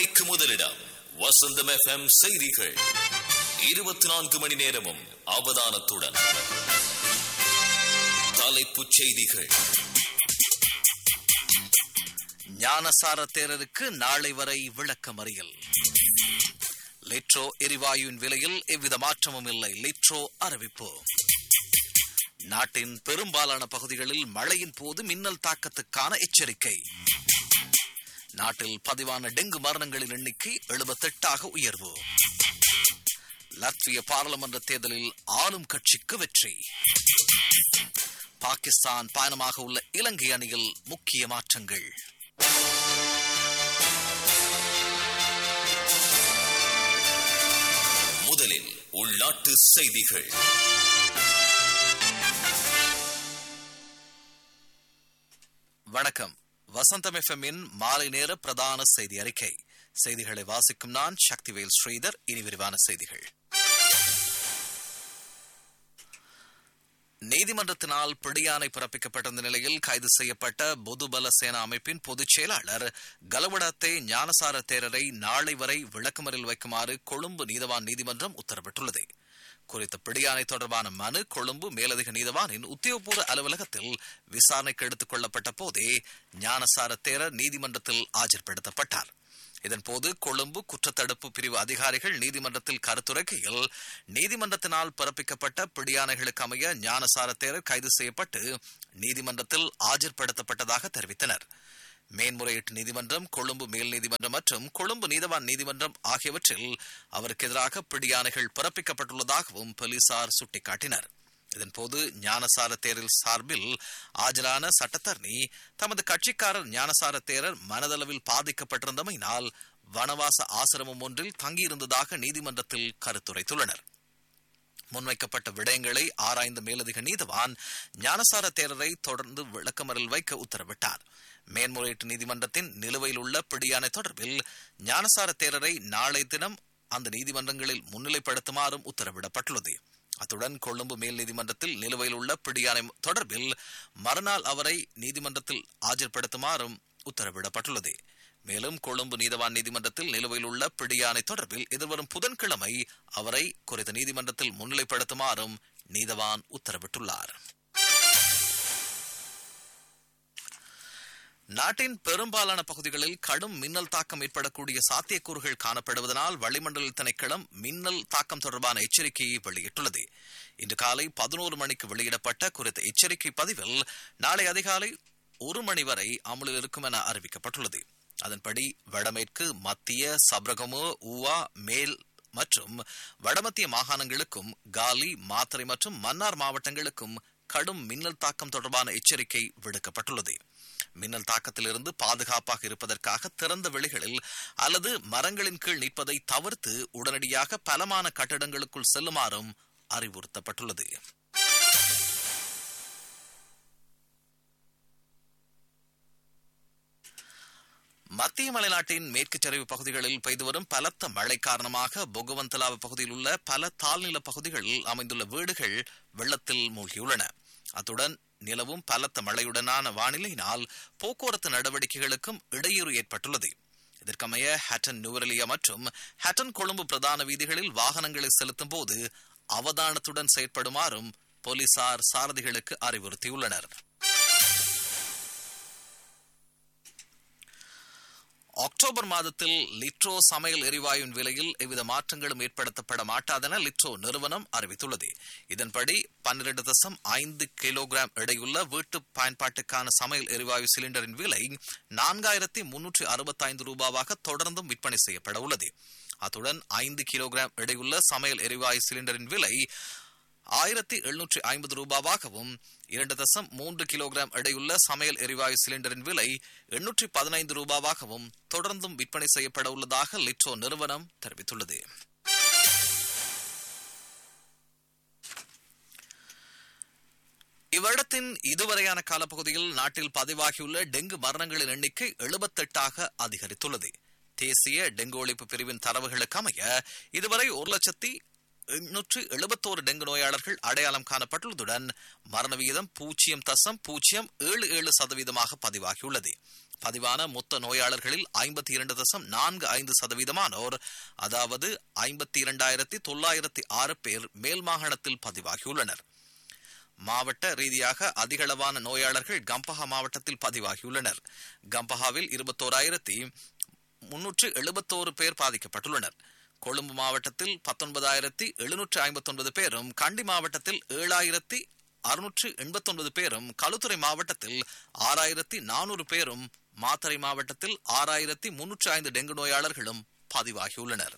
உண்மைக்கு முதலிடம் வசந்தம் எஃப்எம் செய்திகள் இருபத்தி நான்கு மணி நேரமும் அவதானத்துடன் தலைப்புச் செய்திகள் ஞானசார தேரருக்கு நாளை வரை விளக்கமறியல் லிட்ரோ எரிவாயுவின் விலையில் எவ்வித மாற்றமும் இல்லை லிட்ரோ அறிவிப்பு நாட்டின் பெரும்பாலான பகுதிகளில் மழையின் போது மின்னல் தாக்கத்துக்கான எச்சரிக்கை நாட்டில் பதிவான டெங்கு மரணங்களின் எண்ணிக்கை எழுபத்தெட்டாக உயர்வு லத்விய பாராளுமன்ற தேர்தலில் ஆளும் கட்சிக்கு வெற்றி பாகிஸ்தான் பயணமாக உள்ள இலங்கை அணியில் முக்கிய மாற்றங்கள் முதலில் உள்நாட்டு செய்திகள் வணக்கம் வசந்தம் எஃப்எம்மின் மாலை நேர பிரதான செய்தி அறிக்கை செய்திகளை வாசிக்கும் நான் சக்திவேல் ஸ்ரீதர் இனி விரிவான செய்திகள் நீதிமன்றத்தினால் பிடியாணை பிறப்பிக்கப்பட்டிருந்த நிலையில் கைது செய்யப்பட்ட பொதுபல சேனா அமைப்பின் பொதுச் செயலாளர் கலவடத்தை ஞானசார தேரரை நாளை வரை விளக்கமறில் வைக்குமாறு கொழும்பு நீதவான் நீதிமன்றம் உத்தரவிட்டுள்ளது குறித்த பிடியாணை தொடர்பான மனு கொழும்பு மேலதிக நீதவானின் உத்தியோகபூர்வ அலுவலகத்தில் விசாரணைக்கு எடுத்துக் கொள்ளப்பட்ட போதே ஞானசார தேரர் நீதிமன்றத்தில் ஆஜர்படுத்தப்பட்டார் இதன்போது கொழும்பு குற்றத்தடுப்பு பிரிவு அதிகாரிகள் நீதிமன்றத்தில் கருத்துரைக்கையில் நீதிமன்றத்தினால் பிறப்பிக்கப்பட்ட பிடியாணைகளுக்கு அமைய ஞானசார தேரர் கைது செய்யப்பட்டு நீதிமன்றத்தில் ஆஜர்படுத்தப்பட்டதாக தெரிவித்தனர் மேன்முறையீட்டு நீதிமன்றம் கொழும்பு மேல் நீதிமன்றம் மற்றும் கொழும்பு நீதவான் நீதிமன்றம் ஆகியவற்றில் அவருக்கு எதிராக பிடியாணைகள் பிறப்பிக்கப்பட்டுள்ளதாகவும் போலீசார் சுட்டிக்காட்டினர் இதன்போது ஞானசார தேரில் சார்பில் ஆஜரான சட்டத்தரணி தமது கட்சிக்காரர் ஞானசார தேரர் மனதளவில் பாதிக்கப்பட்டிருந்தமையினால் வனவாச ஆசிரமம் ஒன்றில் தங்கியிருந்ததாக நீதிமன்றத்தில் கருத்துரைத்துள்ளனர் முன்வைக்கப்பட்ட விடயங்களை ஆராய்ந்த மேலதிக நீதவான் ஞானசார தேரரை தொடர்ந்து விளக்கமறில் வைக்க உத்தரவிட்டார் மேன்முறையீட்டு நீதிமன்றத்தின் நிலுவையில் உள்ள பிடியாணை தொடர்பில் ஞானசார தேரரை நாளை தினம் அந்த நீதிமன்றங்களில் முன்னிலைப்படுத்துமாறும் உத்தரவிடப்பட்டுள்ளது அத்துடன் கொழும்பு மேல் நீதிமன்றத்தில் நிலுவையில் உள்ள பிடியாணை தொடர்பில் மறுநாள் அவரை நீதிமன்றத்தில் ஆஜர்படுத்துமாறும் உத்தரவிடப்பட்டுள்ளது மேலும் கொழும்பு நீதவான் நீதிமன்றத்தில் நிலுவையில் உள்ள பிடியாணை தொடர்பில் எதிர்வரும் புதன்கிழமை அவரை குறித்த நீதிமன்றத்தில் முன்னிலைப்படுத்துமாறும் நீதவான் உத்தரவிட்டுள்ளார் நாட்டின் பெரும்பாலான பகுதிகளில் கடும் மின்னல் தாக்கம் ஏற்படக்கூடிய சாத்தியக்கூறுகள் காணப்படுவதனால் வளிமண்டல திணைக்களம் மின்னல் தாக்கம் தொடர்பான எச்சரிக்கையை வெளியிட்டுள்ளது இன்று காலை பதினோரு மணிக்கு வெளியிடப்பட்ட குறித்த எச்சரிக்கை பதிவில் நாளை அதிகாலை ஒரு மணி வரை அமலில் இருக்கும் என அறிவிக்கப்பட்டுள்ளது அதன்படி வடமேற்கு மத்திய சப்ரகமு ஊவா மேல் மற்றும் வடமத்திய மாகாணங்களுக்கும் காலி மாத்தறை மற்றும் மன்னார் மாவட்டங்களுக்கும் கடும் மின்னல் தாக்கம் தொடர்பான எச்சரிக்கை விடுக்கப்பட்டுள்ளது மின்னல் தாக்கத்திலிருந்து பாதுகாப்பாக இருப்பதற்காக திறந்த வெளிகளில் அல்லது மரங்களின் கீழ் நிற்பதை தவிர்த்து உடனடியாக பலமான கட்டடங்களுக்குள் செல்லுமாறும் அறிவுறுத்தப்பட்டுள்ளது மத்திய மலைநாட்டின் மேற்கு சரிவு பகுதிகளில் பெய்து வரும் பலத்த மழை காரணமாக பொகவந்தலாவ பகுதியில் உள்ள பல தாழ்நில பகுதிகளில் அமைந்துள்ள வீடுகள் வெள்ளத்தில் மூழ்கியுள்ளன அத்துடன் நிலவும் பலத்த மழையுடனான வானிலையினால் போக்குவரத்து நடவடிக்கைகளுக்கும் இடையூறு ஏற்பட்டுள்ளது இதற்கமைய ஹட்டன் நுவரலியா மற்றும் ஹட்டன் கொழும்பு பிரதான வீதிகளில் வாகனங்களை செலுத்தும் போது அவதானத்துடன் செயற்படுமாறும் போலீசார் சாரதிகளுக்கு அறிவுறுத்தியுள்ளனர் அக்டோபர் மாதத்தில் லிட்ரோ சமையல் எரிவாயுவின் விலையில் எவ்வித மாற்றங்களும் ஏற்படுத்தப்பட மாட்டாதென லிட்ரோ நிறுவனம் அறிவித்துள்ளது இதன்படி பன்னிரண்டு தசம் ஐந்து கிலோகிராம் எடையுள்ள வீட்டு பயன்பாட்டுக்கான சமையல் எரிவாயு சிலிண்டரின் விலை நான்காயிரத்தி முன்னூற்றி அறுபத்தைந்து ரூபாவாக தொடர்ந்தும் விற்பனை செய்யப்பட உள்ளது அத்துடன் ஐந்து கிலோகிராம் எடையுள்ள சமையல் எரிவாயு சிலிண்டரின் விலை ஆயிரத்தி எழுநூற்றி ஐம்பது ரூபாவாகவும் இரண்டு தசம் மூன்று கிலோகிராம் எடையுள்ள சமையல் எரிவாயு சிலிண்டரின் விலை எண்ணூற்றி பதினைந்து ரூபாவாகவும் தொடர்ந்தும் விற்பனை செய்யப்பட உள்ளதாக லிட்ரோ நிறுவனம் தெரிவித்துள்ளது இவ்வருடத்தின் இதுவரையான காலப்பகுதியில் நாட்டில் பதிவாகியுள்ள டெங்கு மரணங்களின் எண்ணிக்கை எழுபத்தெட்டாக அதிகரித்துள்ளது தேசிய டெங்கு ஒழிப்பு பிரிவின் தரவுகளுக்கு அமைய இதுவரை ஒரு லட்சத்தி எண்ணூற்று எழுபத்தோரு டெங்கு நோயாளர்கள் அடையாளம் காணப்பட்டுள்ளதுடன் மரண விகிதம் பூஜ்ஜியம் தசம் பூஜ்ஜியம் ஏழு ஏழு சதவீதமாக பதிவாகியுள்ளது பதிவான மொத்த நோயாளர்களில் ஐம்பத்தி இரண்டு தசம் நான்கு ஐந்து சதவீதமானோர் அதாவது ஐம்பத்தி இரண்டாயிரத்தி தொள்ளாயிரத்தி ஆறு பேர் மேல் மாகாணத்தில் பதிவாகியுள்ளனர் மாவட்ட ரீதியாக அதிகளவான நோயாளர்கள் கம்பஹா மாவட்டத்தில் பதிவாகியுள்ளனர் கம்பஹாவில் இருபத்தோராயிரத்தி முன்னூற்று எழுபத்தோரு பேர் பாதிக்கப்பட்டுள்ளனர் கொழும்பு மாவட்டத்தில் பத்தொன்பதாயிரத்தி எழுநூற்று ஐம்பத்தி ஒன்பது பேரும் கண்டி மாவட்டத்தில் ஏழாயிரத்தி அறுநூற்று எண்பத்தி ஒன்பது பேரும் களுத்துறை மாவட்டத்தில் ஆறாயிரத்தி நானூறு பேரும் மாத்தறை மாவட்டத்தில் ஆறாயிரத்தி முன்னூற்று ஐந்து டெங்கு நோயாளர்களும் பதிவாகியுள்ளனர்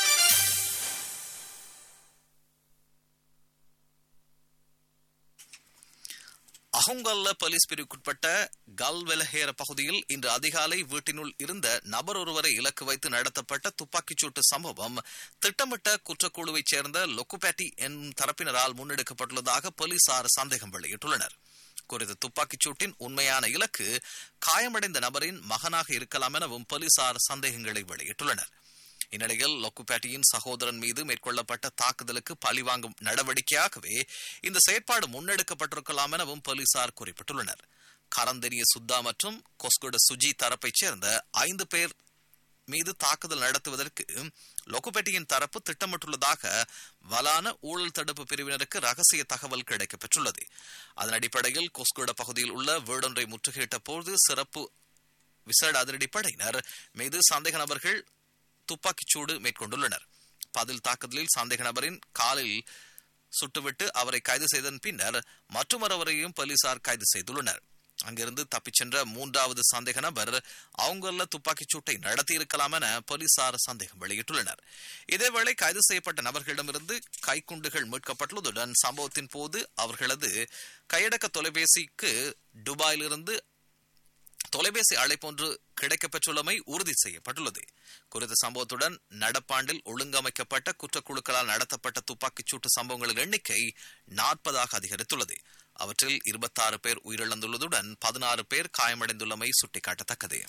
அஹுங்கல்ல போலீஸ் பிரிவுக்குட்பட்ட கல்வெலஹேர பகுதியில் இன்று அதிகாலை வீட்டினுள் இருந்த நபர் ஒருவரை இலக்கு வைத்து நடத்தப்பட்ட துப்பாக்கிச்சூட்டு சம்பவம் திட்டமிட்ட குற்றக்குழுவைச் சேர்ந்த லொக்குபேட்டி என்னும் தரப்பினரால் முன்னெடுக்கப்பட்டுள்ளதாக போலீசார் சந்தேகம் வெளியிட்டுள்ளனர் குறித்த துப்பாக்கிச் சூட்டின் உண்மையான இலக்கு காயமடைந்த நபரின் மகனாக இருக்கலாம் எனவும் போலீசார் சந்தேகங்களை வெளியிட்டுள்ளனர் இந்நிலையில் லொக்குபேட்டியின் சகோதரன் மீது மேற்கொள்ளப்பட்ட தாக்குதலுக்கு பழிவாங்கும் நடவடிக்கையாகவே இந்த செயற்பாடு முன்னெடுக்கப்பட்டிருக்கலாம் எனவும் போலீசார் குறிப்பிட்டுள்ளனர் கரந்தெரிய சுத்தா மற்றும் கொஸ்குட சுஜி தரப்பைச் சேர்ந்த ஐந்து பேர் மீது தாக்குதல் நடத்துவதற்கு லொக்குபேட்டியின் தரப்பு திட்டமிட்டுள்ளதாக வலான ஊழல் தடுப்பு பிரிவினருக்கு ரகசிய தகவல் கிடைக்கப்பெற்றுள்ளது அதன் அடிப்படையில் கொஸ்குட பகுதியில் உள்ள வீடொன்றை முற்றுகையிட்ட போது சிறப்பு விசேட அதிரடிப்படையினர் மீது சந்தேக நபர்கள் துப்பாக்கிச்சூடு மேற்கொண்டுள்ளனர் பதில் தாக்குதலில் சந்தேக நபரின் காலில் சுட்டுவிட்டு அவரை கைது செய்ததன் பின்னர் மற்றொருவரையும் போலீசார் கைது செய்துள்ளனர் அங்கிருந்து தப்பிச் சென்ற மூன்றாவது சந்தேக நபர் அவங்கள துப்பாக்கிச் சூட்டை நடத்தியிருக்கலாம் என போலீசார் சந்தேகம் வெளியிட்டுள்ளனர் இதேவேளை கைது செய்யப்பட்ட நபர்களிடமிருந்து கைக்குண்டுகள் மீட்கப்பட்டுள்ளதுடன் சம்பவத்தின் போது அவர்களது கையடக்க தொலைபேசிக்கு துபாயிலிருந்து தொலைபேசி அழைப்பொன்று கிடைக்கப்பெற்றுள்ளமை உறுதி செய்யப்பட்டுள்ளது குறித்த சம்பவத்துடன் நடப்பாண்டில் ஒழுங்கமைக்கப்பட்ட குற்றக்குழுக்களால் நடத்தப்பட்ட துப்பாக்கிச் சூட்டு சம்பவங்களின் எண்ணிக்கை நாற்பதாக அதிகரித்துள்ளது அவற்றில் இருபத்தாறு பேர் உயிரிழந்துள்ளதுடன் பதினாறு பேர் காயமடைந்துள்ளமை சுட்டிக்காட்டத்தக்கது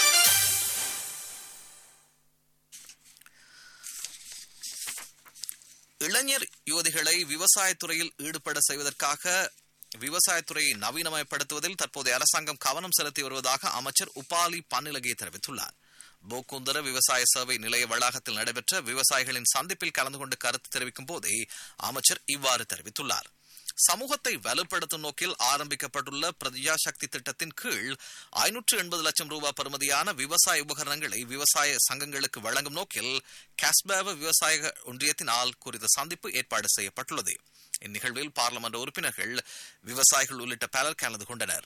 இளைஞர் யுவதிகளை விவசாயத்துறையில் ஈடுபட செய்வதற்காக விவசாயத்துறையை நவீனமயப்படுத்துவதில் தற்போதைய அரசாங்கம் கவனம் செலுத்தி வருவதாக அமைச்சர் உபாலி பன்னிலகே தெரிவித்துள்ளார் போக்குந்தர விவசாய சேவை நிலைய வளாகத்தில் நடைபெற்ற விவசாயிகளின் சந்திப்பில் கலந்து கொண்டு கருத்து தெரிவிக்கும் போதே அமைச்சர் இவ்வாறு தெரிவித்துள்ளார் சமூகத்தை வலுப்படுத்தும் நோக்கில் ஆரம்பிக்கப்பட்டுள்ள பிரஜா சக்தி திட்டத்தின் கீழ் ஐநூற்று எண்பது லட்சம் ரூபாய் பெறுமதியான விவசாய உபகரணங்களை விவசாய சங்கங்களுக்கு வழங்கும் நோக்கில் காஸ்பேவ விவசாய ஒன்றியத்தினால் குறித்த சந்திப்பு ஏற்பாடு செய்யப்பட்டுள்ளது இந்நிகழ்வில் பார்லமெண்ட் உறுப்பினர்கள் விவசாயிகள் உள்ளிட்ட பலர் கலந்து கொண்டனர்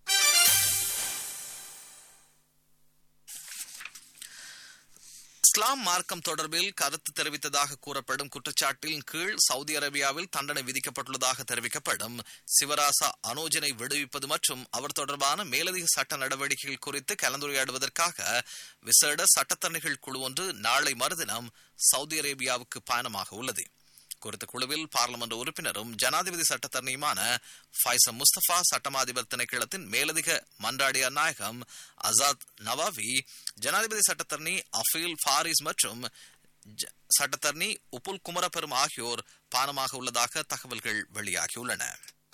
இஸ்லாம் மார்க்கம் தொடர்பில் கருத்து தெரிவித்ததாக கூறப்படும் குற்றச்சாட்டின் கீழ் சவுதி அரேபியாவில் தண்டனை விதிக்கப்பட்டுள்ளதாக தெரிவிக்கப்படும் சிவராசா அனோஜனை விடுவிப்பது மற்றும் அவர் தொடர்பான மேலதிக சட்ட நடவடிக்கைகள் குறித்து கலந்துரையாடுவதற்காக விசேட சட்டத்தரணிகள் குழு ஒன்று நாளை மறுதினம் சவுதி அரேபியாவுக்கு பயணமாக உள்ளது குறித்த குழுவில் பார்லமெண்ட் உறுப்பினரும் ஜனாதிபதி சட்டத்தரணியுமான ஃபைசம் முஸ்தபா சட்டமாதிபர் திணைக்களத்தின் மேலதிக மன்றாடியார் நாயகம் அசாத் நவாவி ஜனாதிபதி சட்டத்தரணி அஃபீல் ஃபாரிஸ் மற்றும் சட்டத்தரணி உப்புல் குமரப்பெரும் ஆகியோர் பானமாக உள்ளதாக தகவல்கள் வெளியாகியுள்ளன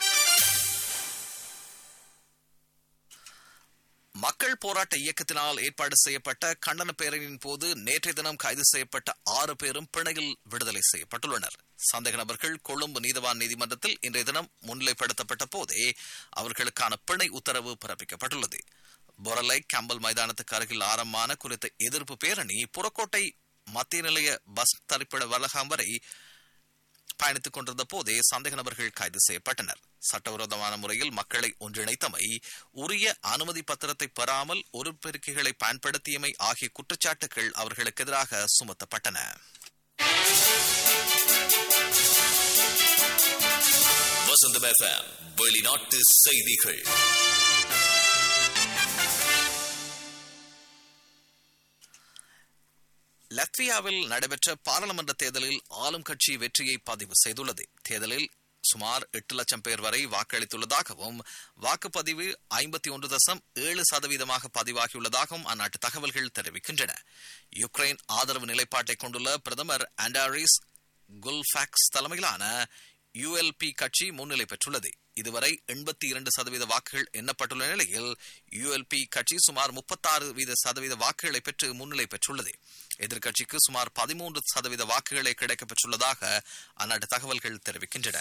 மக்கள் போராட்ட இயக்கத்தினால் ஏற்பாடு செய்யப்பட்ட கண்டன பேரணியின் போது நேற்றைய தினம் கைது செய்யப்பட்ட ஆறு பேரும் பிணையில் விடுதலை செய்யப்பட்டுள்ளனர் சந்தேக நபர்கள் கொழும்பு நீதவான் நீதிமன்றத்தில் இன்றைய தினம் முன்னிலைப்படுத்தப்பட்ட போதே அவர்களுக்கான பிணை உத்தரவு பிறப்பிக்கப்பட்டுள்ளது பொரலை கம்பல் மைதானத்துக்கு அருகில் ஆரம்பமான குறித்த எதிர்ப்பு பேரணி புறக்கோட்டை மத்திய நிலைய பஸ் தரிப்பிட வலகம் வரை பயணித்துக் கொண்டிருந்த போதே சந்தேக நபர்கள் கைது செய்யப்பட்டனர் சட்டவிரோதமான முறையில் மக்களை ஒன்றிணைத்தமை உரிய அனுமதி பத்திரத்தை பெறாமல் உறுப்பிற்கைகளை பயன்படுத்தியமை ஆகிய குற்றச்சாட்டுகள் அவர்களுக்கு எதிராக சுமத்தப்பட்டன வசந்தம் எஃப்எம் வெளிநாட்டு செய்திகள் லத்வியாவில் நடைபெற்ற பாராளுமன்ற தேர்தலில் ஆளும் கட்சி வெற்றியை பதிவு செய்துள்ளது தேர்தலில் சுமார் எட்டு லட்சம் பேர் வரை வாக்களித்துள்ளதாகவும் வாக்குப்பதிவு ஐம்பத்தி ஒன்று தசம் ஏழு சதவீதமாக பதிவாகியுள்ளதாகவும் அந்நாட்டு தகவல்கள் தெரிவிக்கின்றன யுக்ரைன் ஆதரவு நிலைப்பாட்டை கொண்டுள்ள பிரதமர் ஆண்டாரிஸ் குல்ஃபாக்ஸ் தலைமையிலான யுஎல்பி கட்சி முன்னிலை பெற்றுள்ளது இதுவரை எண்பத்தி இரண்டு சதவீத வாக்குகள் எண்ணப்பட்டுள்ள நிலையில் யுஎல்பி கட்சி சுமார் முப்பத்தாறு வீத சதவீத வாக்குகளை பெற்று முன்னிலை பெற்றுள்ளது எதிர்க்கட்சிக்கு சுமார் பதிமூன்று சதவீத வாக்குகளே கிடைக்கப் பெற்றுள்ளதாக அந்நாட்டு தகவல்கள் தெரிவிக்கின்றன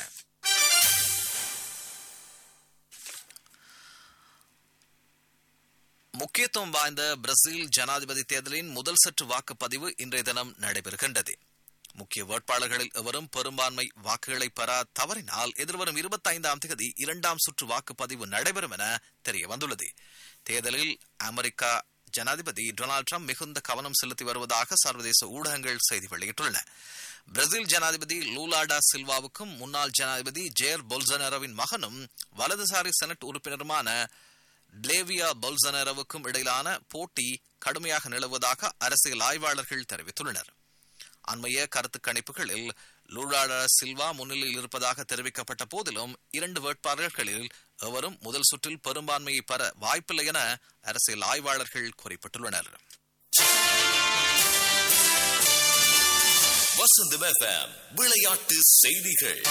முக்கியத்துவம் வாய்ந்த பிரேசில் ஜனாதிபதி தேர்தலின் முதல் சுற்று வாக்குப்பதிவு இன்றைய தினம் நடைபெறுகின்றது முக்கிய வேட்பாளர்களில் எவரும் பெரும்பான்மை வாக்குகளை பெற தவறினால் எதிர்வரும் இருபத்தைந்தாம் தேதி இரண்டாம் சுற்று வாக்குப்பதிவு நடைபெறும் என தெரிய வந்துள்ளது தேர்தலில் அமெரிக்கா ஜனாதிபதி டொனால்டு ட்ரம்ப் மிகுந்த கவனம் செலுத்தி வருவதாக சர்வதேச ஊடகங்கள் செய்தி வெளியிட்டுள்ளன பிரேசில் ஜனாதிபதி லூலாடா சில்வாவுக்கும் முன்னாள் ஜனாதிபதி ஜேர் பொல்சனரோவின் மகனும் வலதுசாரி செனட் உறுப்பினருமான ட்லேவியா பொல்சனரோவுக்கும் இடையிலான போட்டி கடுமையாக நிலவுவதாக அரசியல் ஆய்வாளர்கள் தெரிவித்துள்ளனர் அண்மைய கருத்து கணிப்புகளில் லூலாடா சில்வா முன்னிலையில் இருப்பதாக தெரிவிக்கப்பட்ட போதிலும் இரண்டு வேட்பாளர்களில் எவரும் முதல் சுற்றில் பெரும்பான்மையை பெற வாய்ப்பில்லை என அரசியல் ஆய்வாளர்கள் குறிப்பிட்டுள்ளனர் வசந்தம் எஃப்எம் விளையாட்டு செய்திகள்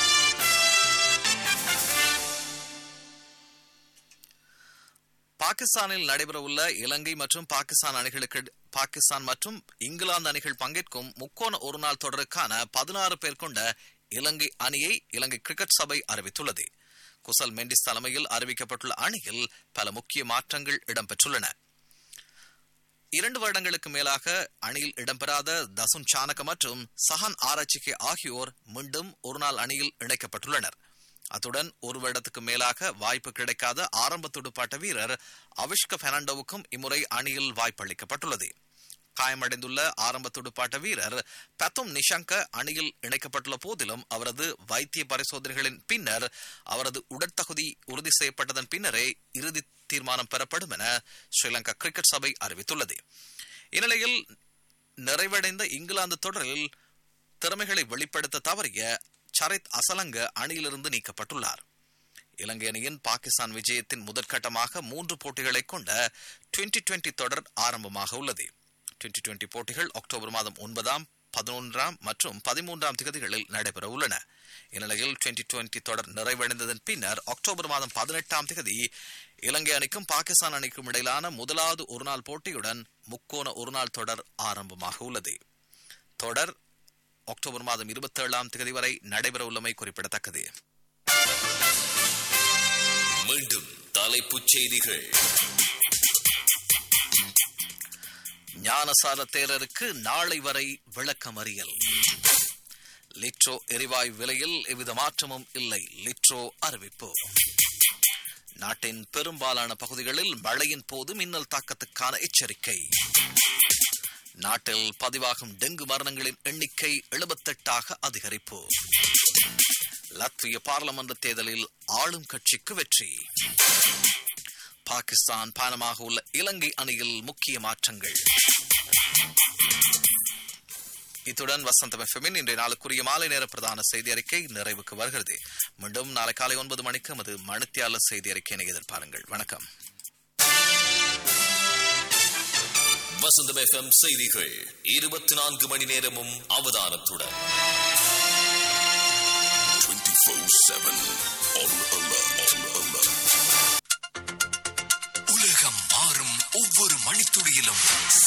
பாகிஸ்தானில் நடைபெறவுள்ள இலங்கை மற்றும் பாகிஸ்தான் அணிகளுக்கு பாகிஸ்தான் மற்றும் இங்கிலாந்து அணிகள் பங்கேற்கும் முக்கோண ஒருநாள் தொடருக்கான பதினாறு பேர் கொண்ட இலங்கை அணியை இலங்கை கிரிக்கெட் சபை அறிவித்துள்ளது குசல் மெண்டிஸ் தலைமையில் அறிவிக்கப்பட்டுள்ள அணியில் பல முக்கிய மாற்றங்கள் இடம்பெற்றுள்ளன இரண்டு வருடங்களுக்கு மேலாக அணியில் இடம்பெறாத தசுன் சானக மற்றும் சஹான் ஆராய்ச்சிக்கு ஆகியோர் மீண்டும் ஒருநாள் அணியில் இணைக்கப்பட்டுள்ளனர் அத்துடன் ஒரு வருடத்துக்கு மேலாக வாய்ப்பு கிடைக்காத ஆரம்ப துடுப்பாட்ட வீரர் அவிஷ்க பெர்னாண்டோவுக்கும் இம்முறை அணியில் வாய்ப்பளிக்கப்பட்டுள்ளது காயமடைந்துள்ள ஆரம்ப துடுப்பாட்ட வீரர் பத்தம் நிஷாங்க அணியில் இணைக்கப்பட்டுள்ள போதிலும் அவரது வைத்திய பரிசோதனைகளின் பின்னர் அவரது உடற்தகுதி உறுதி செய்யப்பட்டதன் பின்னரே இறுதி தீர்மானம் பெறப்படும் என ஸ்ரீலங்கா கிரிக்கெட் சபை அறிவித்துள்ளது இந்நிலையில் நிறைவடைந்த இங்கிலாந்து தொடரில் திறமைகளை வெளிப்படுத்த தவறிய சரித் அசலங்க அணியிலிருந்து நீக்கப்பட்டுள்ளார் இலங்கை அணியின் பாகிஸ்தான் விஜயத்தின் முதற்கட்டமாக மூன்று போட்டிகளை கொண்ட டுவெண்டி டுவெண்டி தொடர் ஆரம்பமாக உள்ளது டுவெண்டி டுவெண்டி போட்டிகள் அக்டோபர் மாதம் ஒன்பதாம் பதினொன்றாம் மற்றும் பதிமூன்றாம் திகதிகளில் நடைபெற உள்ளன இந்நிலையில் டுவெண்டி டுவெண்டி தொடர் நிறைவடைந்ததன் பின்னர் அக்டோபர் மாதம் பதினெட்டாம் திகதி இலங்கை அணிக்கும் பாகிஸ்தான் அணிக்கும் இடையிலான முதலாவது ஒருநாள் போட்டியுடன் முக்கோண ஒருநாள் தொடர் ஆரம்பமாக உள்ளது தொடர் அக்டோபர் மாதம் இருபத்தி ஏழாம் தேதி வரை நடைபெற உள்ளமை குறிப்பிடத்தக்கது மீண்டும் தலைப்புச் செய்திகள் ஞானசார தேரருக்கு நாளை வரை விளக்கமறியல் லிட்ரோ எரிவாயு விலையில் எவ்வித மாற்றமும் இல்லை லிட்ரோ அறிவிப்பு நாட்டின் பெரும்பாலான பகுதிகளில் மழையின் போது மின்னல் தாக்கத்துக்கான எச்சரிக்கை நாட்டில் பதிவாகும் டெங்கு மரணங்களின் எண்ணிக்கை எழுபத்தெட்டாக அதிகரிப்பு லத்விய பாராளுமன்ற தேர்தலில் ஆளும் கட்சிக்கு வெற்றி பாகிஸ்தான் பயணமாக உள்ள இலங்கை அணியில் முக்கிய மாற்றங்கள் இத்துடன் வசந்தம் எஃப்எம்மின் இன்றைய நாளுக்குரிய மாலை நேர பிரதான செய்தி அறிக்கை நிறைவுக்கு வருகிறது மீண்டும் நாளை காலை ஒன்பது மணிக்கு நமது மணித்தியாளர் செய்தி அறிக்கையினை எதிர்பாருங்கள் வணக்கம் வசந்தம் எஃப்எம் செய்திகள் இருபத்தி நான்கு மணி நேரமும் அவதானத்துடன் 24-7 on alert. On alert. உலகம் மாறும் ஒவ்வொரு மணித்துளியிலும்